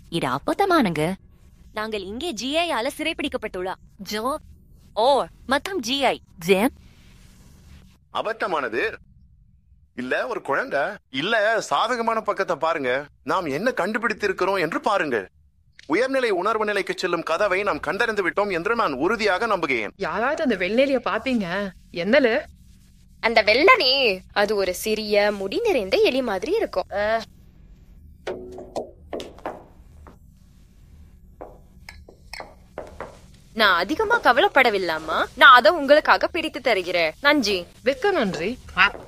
இது அப்பத்தமானங்க நாங்கள் இங்கே ஜிஐயால சிறைப்பிடிக்கப்பட்டுள்ளா ஜோ ஓ மற்றும் ஜிஐ ஜேம் அபத்தமானது இல்ல ஒரு குழந்தை இல்ல சாதகமான பக்கத்தை பாருங்க நாம் என்ன கண்டுபிடித்திருக்கிறோம் என்று பாருங்க உயர்நிலை உணர்வு நிலைக்கு செல்லும் கதவை நாம் கண்டறிந்து விட்டோம் என்று நான் உறுதியாக நம்புகிறேன் யாராவது அந்த வெள்ளெலிய பாப்பீங்க என்னல அந்த வெள்ளனே அது ஒரு சிறிய முடி நிறைந்த எலி மாதிரி இருக்கும் அஹ், நான் அதிகமா கவலைப்படவில்லாமா நான் அதை உங்களுக்காக பிரித்து தருகிறேன் நன்றி வெக்க நன்றி